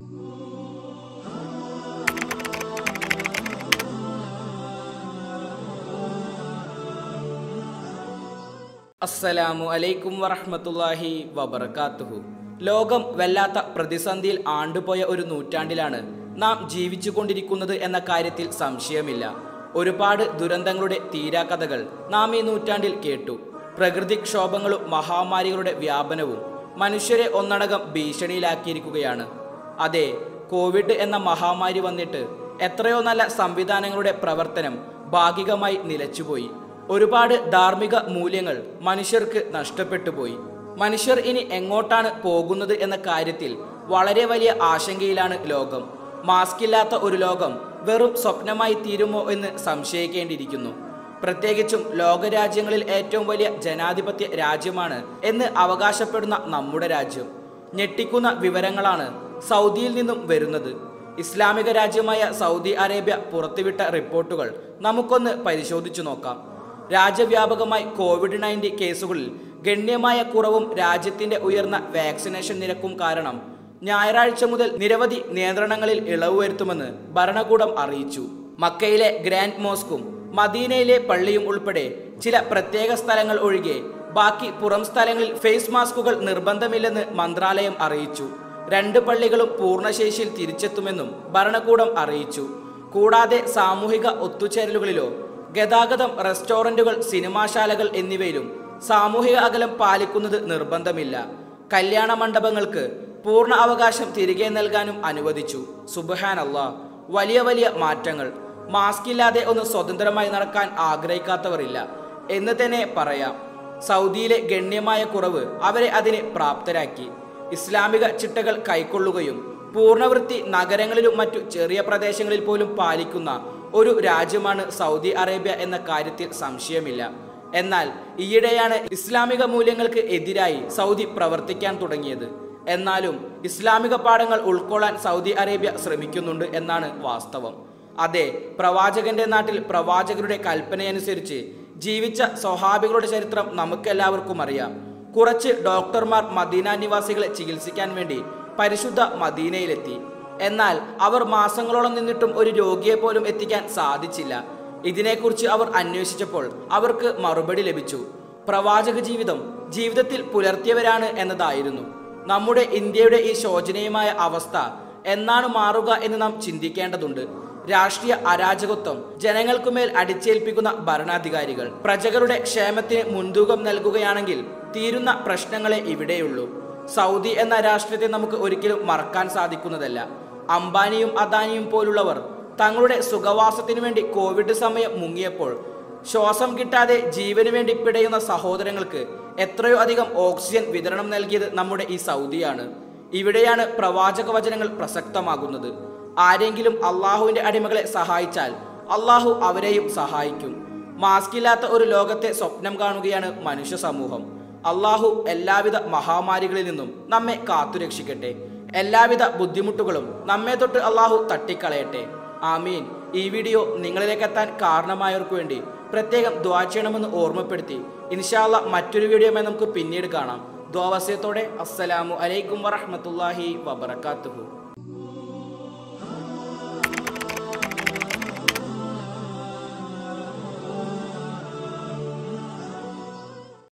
അസ്സലാമു അലൈക്കും വറഹ്മത്തുള്ളാഹി വബർക്കാത്തുഹു ലോകം വല്ലാത്ത പ്രതിസന്ധിയിൽ ആണ്ടുപോയ ഒരു നൂറ്റാണ്ടിലാണ് നാം ജീവിച്ചുകൊണ്ടിരിക്കുന്നത് എന്ന കാര്യത്തിൽ സംശയമില്ല ഒരുപാട് ദുരന്തങ്ങളുടെ തീരാക്കഥകൾ നാം ഈ നൂറ്റാണ്ടിൽ കേട്ടു പ്രകൃതിക്ഷോഭങ്ങളും മഹാമാരികളുടെ വ്യാപനവും മനുഷ്യരെ ഒന്നടങ്കം ഭീഷണിയിലാക്കിയിരിക്കുകയാണ് അതെ കോവിഡ് എന്ന മഹാമാരി വന്നിട്ട് എത്രയോ നല്ല സംവിധാനങ്ങളുടെ പ്രവർത്തനം ഭാഗികമായി നിലച്ചുപോയി ഒരുപാട് ധാർമ്മിക മൂല്യങ്ങൾ മനുഷ്യർക്ക് നഷ്ടപ്പെട്ടു പോയി മനുഷ്യർ ഇനി എങ്ങോട്ടാണ് പോകുന്നത് എന്ന കാര്യത്തിൽ വളരെ വലിയ ആശങ്കയിലാണ് ലോകം മാസ്ക് ഇല്ലാത്ത ഒരു ലോകം വെറും സ്വപ്നമായി തീരുമോ എന്ന് സംശയിക്കേണ്ടിയിരിക്കുന്നു പ്രത്യേകിച്ചും ലോകരാജ്യങ്ങളിൽ ഏറ്റവും വലിയ ജനാധിപത്യ രാജ്യമാണ് എന്ന് അവകാശപ്പെടുന്ന നമ്മുടെ രാജ്യം ഞെട്ടിക്കുന്ന വിവരങ്ങളാണ് സൗദിയിൽ നിന്നും വരുന്നത് ഇസ്ലാമിക രാജ്യമായ സൗദി അറേബ്യ പുറത്തുവിട്ട റിപ്പോർട്ടുകൾ നമുക്കൊന്ന് പരിശോധിച്ചു നോക്കാം രാജ്യവ്യാപകമായി കോവിഡ് നയൻറ്റീൻ കേസുകളിൽ ഗണ്യമായ കുറവും രാജ്യത്തിന്റെ ഉയർന്ന വാക്സിനേഷൻ നിരക്കും കാരണം ഞായറാഴ്ച മുതൽ നിരവധി നിയന്ത്രണങ്ങളിൽ ഇളവ് വരുത്തുമെന്ന് ഭരണകൂടം അറിയിച്ചു മക്കയിലെ ഗ്രാൻഡ് മോസ്കും മദീനയിലെ പള്ളിയും ഉൾപ്പെടെ ചില പ്രത്യേക സ്ഥലങ്ങൾ ഒഴികെ ബാക്കി പുറം സ്ഥലങ്ങളിൽ ഫേസ് മാസ്കുകൾ നിർബന്ധമില്ലെന്ന് മന്ത്രാലയം അറിയിച്ചു രണ്ട് പള്ളികളും പൂർണ്ണശേഷിയിൽ തിരിച്ചെത്തുമെന്നും ഭരണകൂടം അറിയിച്ചു കൂടാതെ സാമൂഹിക ഒത്തുചേരലുകളിലോ ഗതാഗതം റെസ്റ്റോറന്റുകൾ സിനിമാശാലകൾ എന്നിവയിലും സാമൂഹിക അകലം പാലിക്കുന്നത് നിർബന്ധമില്ല കല്യാണ മണ്ഡപങ്ങൾക്ക് പൂർണ്ണ അവകാശം തിരികെ നൽകാനും അനുവദിച്ചു സുബഹാൻ വലിയ വലിയ മാറ്റങ്ങൾ മാസ്ക് ഇല്ലാതെ ഒന്ന് സ്വതന്ത്രമായി നടക്കാൻ ആഗ്രഹിക്കാത്തവരില്ല എന്ന് തന്നെ പറയാം സൗദിയിലെ ഗണ്യമായ കുറവ് അവരെ അതിനെ പ്രാപ്തരാക്കി ഇസ്ലാമിക ചിട്ടകൾ കൈക്കൊള്ളുകയും പൂർണ്ണവൃത്തി നഗരങ്ങളിലും മറ്റു ചെറിയ പ്രദേശങ്ങളിൽ പോലും പാലിക്കുന്ന ഒരു രാജ്യമാണ് സൗദി അറേബ്യ എന്ന കാര്യത്തിൽ സംശയമില്ല എന്നാൽ ഈയിടെയാണ് ഇസ്ലാമിക മൂല്യങ്ങൾക്ക് എതിരായി സൗദി പ്രവർത്തിക്കാൻ തുടങ്ങിയത് എന്നാലും ഇസ്ലാമിക പാഠങ്ങൾ ഉൾക്കൊള്ളാൻ സൗദി അറേബ്യ ശ്രമിക്കുന്നുണ്ട് എന്നാണ് വാസ്തവം അതെ പ്രവാചകന്റെ നാട്ടിൽ പ്രവാചകരുടെ കൽപ്പനയനുസരിച്ച് ജീവിച്ച സ്വഹാബികളുടെ ചരിത്രം നമുക്കെല്ലാവർക്കും അറിയാം കുറച്ച് ഡോക്ടർമാർ മദീന നിവാസികളെ ചികിത്സിക്കാൻ വേണ്ടി പരിശുദ്ധ മദീനയിലെത്തി എന്നാൽ അവർ മാസങ്ങളോളം നിന്നിട്ടും ഒരു രോഗിയെ പോലും എത്തിക്കാൻ സാധിച്ചില്ല ഇതിനെക്കുറിച്ച് അവർ അന്വേഷിച്ചപ്പോൾ അവർക്ക് മറുപടി ലഭിച്ചു പ്രവാചക ജീവിതം ജീവിതത്തിൽ പുലർത്തിയവരാണ് എന്നതായിരുന്നു നമ്മുടെ ഇന്ത്യയുടെ ഈ ശോചനീയമായ അവസ്ഥ എന്നാണ് മാറുക എന്ന് നാം ചിന്തിക്കേണ്ടതുണ്ട് രാഷ്ട്രീയ അരാജകത്വം ജനങ്ങൾക്കുമേൽ അടിച്ചേൽപ്പിക്കുന്ന ഭരണാധികാരികൾ പ്രജകളുടെ ക്ഷേമത്തിന് മുൻതൂക്കം നൽകുകയാണെങ്കിൽ തീരുന്ന പ്രശ്നങ്ങളെ ഇവിടെയുള്ളൂ സൗദി എന്ന രാഷ്ട്രത്തെ നമുക്ക് ഒരിക്കലും മറക്കാൻ സാധിക്കുന്നതല്ല അംബാനിയും അദാനിയും പോലുള്ളവർ തങ്ങളുടെ സുഖവാസത്തിനു വേണ്ടി കോവിഡ് സമയം മുങ്ങിയപ്പോൾ ശ്വാസം കിട്ടാതെ ജീവന് വേണ്ടി പിടയുന്ന സഹോദരങ്ങൾക്ക് എത്രയോ അധികം ഓക്സിജൻ വിതരണം നൽകിയത് നമ്മുടെ ഈ സൗദിയാണ് ഇവിടെയാണ് പ്രവാചക വചനങ്ങൾ പ്രസക്തമാകുന്നത് ആരെങ്കിലും അള്ളാഹുവിന്റെ അടിമകളെ സഹായിച്ചാൽ അള്ളാഹു അവരെയും സഹായിക്കും മാസ്ക് ഇല്ലാത്ത ഒരു ലോകത്തെ സ്വപ്നം കാണുകയാണ് മനുഷ്യ സമൂഹം അള്ളാഹു എല്ലാവിധ മഹാമാരികളിൽ നിന്നും നമ്മെ കാത്തുരക്ഷിക്കട്ടെ എല്ലാവിധ ബുദ്ധിമുട്ടുകളും നമ്മെ തൊട്ട് അള്ളാഹു തട്ടിക്കളയട്ടെ ആമീൻ ഈ വീഡിയോ നിങ്ങളിലേക്ക് എത്താൻ കാരണമായവർക്ക് വേണ്ടി പ്രത്യേകം ദ്വാ ചെയ്യണമെന്ന് ഓർമ്മപ്പെടുത്തി ഇൻഷാല്ല മറ്റൊരു വീഡിയോയുമായി നമുക്ക് പിന്നീട് കാണാം ദ്വാവസ്യത്തോടെ അസ്സലാമു അലൈക്കും വറഹ്മത്തുള്ളാഹി വബറകാതുഹു